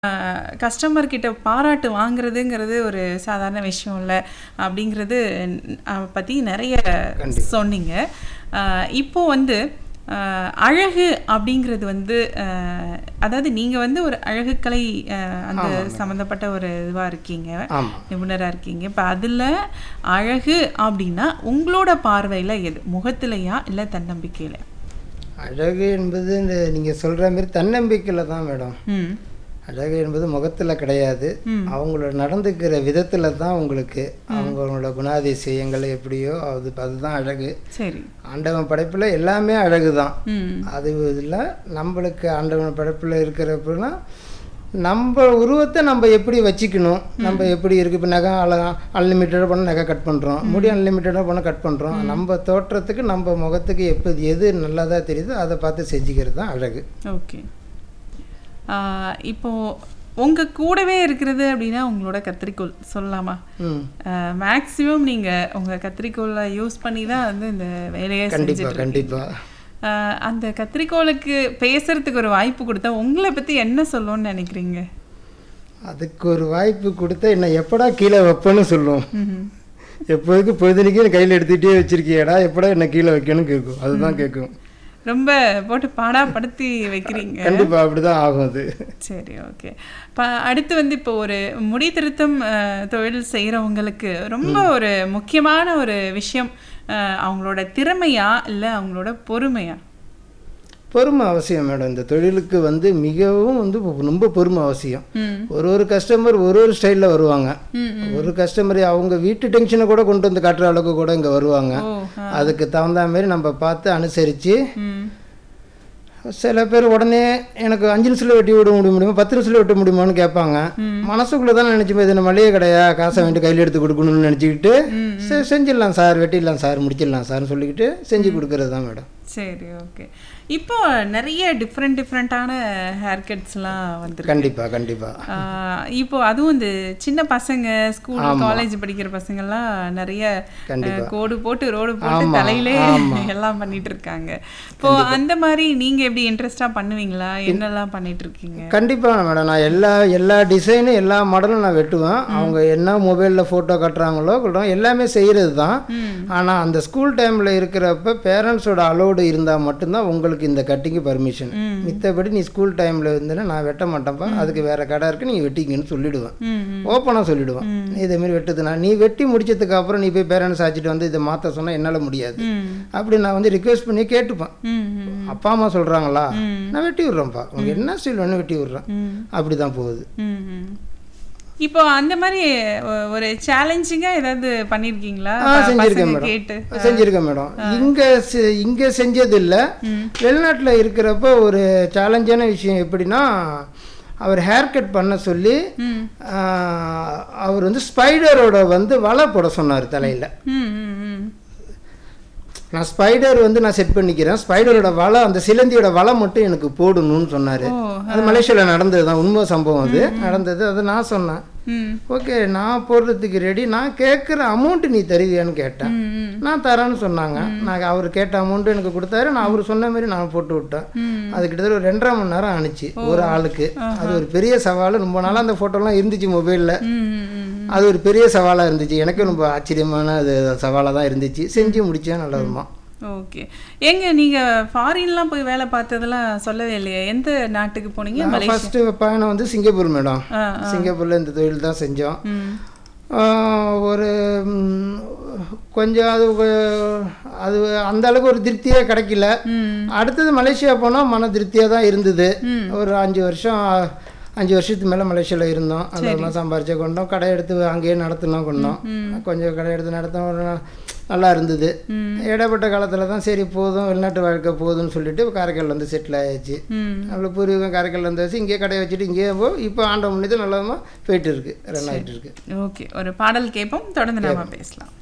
Customer கிட்ட பாராட்டு வாங்குறதுங்கிறது ஒரு சாதாரண விஷயம் இல்லை அப்படிங்கிறது அஹ், பத்தி நிறைய சொன்னீங்க அஹ், இப்போ வந்து அஹ், அழகு அப்படிங்கிறது வந்து அஹ், அதாவது நீங்க வந்து ஒரு அழகுக்கலை அஹ், அந்த சம்மந்தப்பட்ட ஒரு இதுவா இருக்கீங்க ஆமாம் நிபுணரா இருக்கீங்க இப்போ அதுல அழகு அப்படின்னா உங்களோட பார்வையில எது முகத்திலையா இல்ல தன்னம்பிக்கையில அழகு என்பது இந்த நீங்கள் சொல்கிற மாதிரி தன்னம்பிக்கையில் தான் மேடம் ம் அழகு என்பது முகத்தில் கிடையாது அவங்களோட நடந்துக்கிற விதத்தில் தான் உங்களுக்கு அவங்களோட குணாதிசயங்கள் எப்படியோ அது அதுதான் அழகு சரி ஆண்டவன் படைப்பில் எல்லாமே அழகு தான் ம் அது இதில் நம்மளுக்கு ஆண்டவன் படைப்பில் இருக்கிறப்பனா நம்ம உருவத்தை நம்ம எப்படி வச்சுக்கணும் நம்ம எப்படி இருக்கு இப்போ நகை அழ அன்லிமிட்டடாக பண்ண நகை கட் பண்ணுறோம் முடி அன்லிமிட்டடாக பண்ண கட் பண்ணுறோம் நம்ம தோற்றத்துக்கு நம்ம முகத்துக்கு எப்போ எது நல்லதாக தெரியுதோ அதை பார்த்து செஞ்சுக்கிறது தான் அழகு ஓகே இப்போ உங்க கூடவே இருக்கிறது அப்படின்னா உங்களோட கத்திரிக்கோல் சொல்லலாமா ம் மேக்ஸிமம் நீங்க உங்க கத்திரிக்கோலை யூஸ் பண்ணி தான் வந்து இந்த வேலையை கண்டிப்பாக செஞ்சுட்டு கண்டிப்பாக ஆஹ் அந்த கத்திரிக்கோலுக்கு பேசுறதுக்கு ஒரு வாய்ப்பு கொடுத்தா உங்களை பத்தி என்ன சொல்லணும்னு நினைக்கிறீங்க அதுக்கு ஒரு வாய்ப்பு கொடுத்தா என்ன எப்படா கீழே வைப்பேன்னு சொல்லுவோம் ம்ஹும். எப்போதுக்கு பொழுதுனிக்கு கையில் எடுத்துகிட்டே வச்சிருக்கியடா எப்படா என்ன கீழே வைக்கணும்னு கேட்கும் அதுதான் கேட்கும் ரொம்ப போட்டு பாடாப்படுத்தி வைக்கிறீங்க கண்டிப்பாக அப்படி தான் ஆகும் அது சரி ஓகே இப்போ அடுத்து வந்து இப்போ ஒரு முடி திருத்தம் அஹ், தொழில் செய்கிறவங்களுக்கு ரொம்ப ஒரு முக்கியமான ஒரு விஷயம் அஹ், அவங்களோட திறமையா இல்லை அவங்களோட பொறுமையா பொறுமை அவசியம் மேடம் இந்த தொழிலுக்கு வந்து மிகவும் வந்து ரொம்ப பொறுமை அவசியம் ம் ஒரு ஒரு கஸ்டமர் ஒரு ஒரு ஸ்டைலில் வருவாங்க ம் ஒரு கஸ்டமர் அவங்க வீட்டு டென்ஷனை கூட கொண்டு வந்து காட்டுற அளவுக்கு கூட இங்கே வருவாங்க ஓ ஆ. அதுக்கு தகுந்த மாதிரி நம்ம பார்த்து அனுசரித்து ம் சில பேர் உடனே எனக்கு அஞ்சு நிமிஷத்தில் வெட்டி விட முடியுமா பத்து நிமிஷத்தில் வெட்ட முடியுமான்னு கேட்பாங்க மனசுக்குள்ளே தான் நினச்சி இது மளிகை கடையா காசை வேண்டி கையில் எடுத்து கொடுக்கணும்னு நினச்சிக்கிட்டு சரி செஞ்சிடலாம் சார் வெட்டிடலாம் சார் முடிச்சிடலாம் சார்னு சொல்லிக்கிட்டு செஞ்சு கொடுக்கறது தான் மேடம் சரி ஓகே இப்போ நிறைய டிஃப்ரெண்ட் டிஃப்ரெண்ட்டான ஹேர் கட்ஸ்லாம் வந்துருக்கு கண்டிப்பாக கண்டிப்பாக ஆஹ் இப்போ அதுவும் இந்த சின்ன பசங்க ஸ்கூல் காலேஜ் படிக்கிற பசங்கெல்லாம் நிறைய அஹ், கோடு போட்டு ரோடு போட்டு தலையிலே எல்லாம் பண்ணிட்டு இருக்காங்க இப்போ அந்த மாதிரி நீங்க எப்படி இன்ட்ரெஸ்டா பண்ணுவீங்களா என்னெல்லாம் பண்ணிட்டு இருக்கீங்க கண்டிப்பாக மேடம் நான் எல்லா எல்லா டிசைனும் எல்லா மாடலும் நான் வெட்டுவேன் அவங்க என்ன மொபைலில் ஃபோட்டோ கட்டுறாங்களோ கொள்றோம் எல்லாமே செய்கிறது தான் ஆனால் அந்த ஸ்கூல் டைமில் இருக்கிறப்ப பேரண்ட்ஸோட அலோடு இருந்தால் மட்டும்தான் உங்களுக்கு இந்த கட்டிங்கு பர்மிஷன் மித்தபடி நீ ஸ்கூல் டைமில் இருந்தேன்னா நான் வெட்ட மாட்டேன்ப்பா அதுக்கு வேறு கடை இருக்குது நீங்கள் வெட்டிங்கன்னு சொல்லிடுவேன் ம் ம். ஓப்பனாக சொல்லிடுவேன் நீ இதேமாரி வெட்டுதுன்னா நீ வெட்டி முடிச்சதுக்கு அப்புறம் நீ போய் பேரண்ட்ஸ் ஆச்சிட்டு வந்து இதை மாற்ற சொன்னால் என்னால் முடியாது ம் அப்படி நான் வந்து ரிக்வெஸ்ட் பண்ணி கேட்டுப்பேன் ம் ம் அப்பா அம்மா சொல்கிறாங்களா நான் வெட்டி விட்றேன்ப்பா உனக்கு என்ன ஸ்டைல் வேணும் வெட்டி விட்றேன் ம். அப்படி தான் போகுது ம், ம். இப்போ அந்த மாதிரி ஒ- ஒரு சேலஞ்சிங்கா ஏதாவது பண்ணிருக்கீங்களா ஆ செஞ்சுருக்கேன் பசங்க மேடம் கேட்டு செஞ்சுருக்கேன் மேடம் இங்கே இங்கே செஞ்சது இல்லை வெளிநாட்டில் இருக்கிறப்ப ஒரு சேலஞ்சான விஷயம் எப்படின்னா அவர் ஹேர் கட் பண்ண சொல்லி ம் ஆ, அவர் வந்து ஸ்பைடரோட வந்து வலை போட சொன்னார் தலையில் ம் ம் ம் நான் ஸ்பைடர் வந்து நான் செட் பண்ணிக்கிறேன் ஸ்பைடரோட வலை அந்த சிலந்தியோட வலை மட்டும் எனக்கு போடணும்னு சொன்னார் ஓ அது மலேசியாவில் நடந்தது தான் உண்மை சம்பவம் அது நடந்தது அது நான் சொன்னேன் ம் ஓகே நான் போடுறதுக்கு ரெடி நான் கேட்குற அமௌண்ட் நீ தருவியான்னு கேட்டேன் ம் ம் நான் தரேன்னு சொன்னாங்க நான் அவர் கேட்ட அமௌண்ட் எனக்கு கொடுத்தாரு நான் அவர் சொன்ன மாதிரி நான் போட்டு விட்டேன் ம். அது கிட்டத்தட்ட ஒரு ரெண்டரை மணி நேரம் ஆணுச்சு ஒரு ஆளுக்கு அது ஒரு பெரிய சவால் ரொம்ப நாளாக அந்த ஃபோட்டோலாம் இருந்துச்சு மொபைலில் ம் ம் ம் அது ஒரு பெரிய சவாலாக இருந்துச்சு எனக்கும் ரொம்ப ஆச்சரியமான அது சவாலாக தான் இருந்துச்சு செஞ்சு முடித்தேன் நல்ல விதமா ஓகே ஏங்க நீங்க ஃபாரின்லாம் போய் வேலை பார்த்ததெல்லாம் சொல்லவே இல்லையா எந்த நாட்டுக்கு போனீங்க மலேசியா ஃபஸ்ட்டு பயணம் வந்து சிங்கப்பூர் மேடம் ஆ சிங்கப்பூரில் இந்த தொழில் தான் செஞ்சோம் ம் ஆஹ் ஒரு ம், கொஞ்சம் அது ஒ- அது அந்த அளவுக்கு ஒரு திருப்தியே கிடைக்கல ம் அடுத்தது மலேசியா போனால் மன திருப்தியாக தான் இருந்தது ஒரு அஞ்சு வருஷம் அஞ்சு வருஷத்துக்கு மேலே மலேசியாவில் இருந்தோம் அந்த மாதிரி சம்பாரிச்சு கொண்டோம் கடை எடுத்து அங்கேயே நடத்தினோம் கொண்டோம் கொஞ்சம் கடை எடுத்து நடத்தோம் ஒரு நல்லா இருந்தது இடைப்பட்ட காலத்தில் தான் சரி போதும் வெளிநாட்டு வாழ்க்கை போதும்னு சொல்லிட்டு காரைக்கால் வந்து செட்டில் ஆயாச்சு ம் நம்மள பூர்வீகம் காரைக்கால் வந்தாச்சு இங்கேயே கடையை வச்சுட்டு இங்கேயே போ இப்போ ஆண்ட முன்னே நல்ல போயிட்டு இருக்கு ரன் ஆகிட்டு இருக்கு ஓகே ஒரு பாடல் கேட்போம் தொடர்ந்து நாம பேசலாம்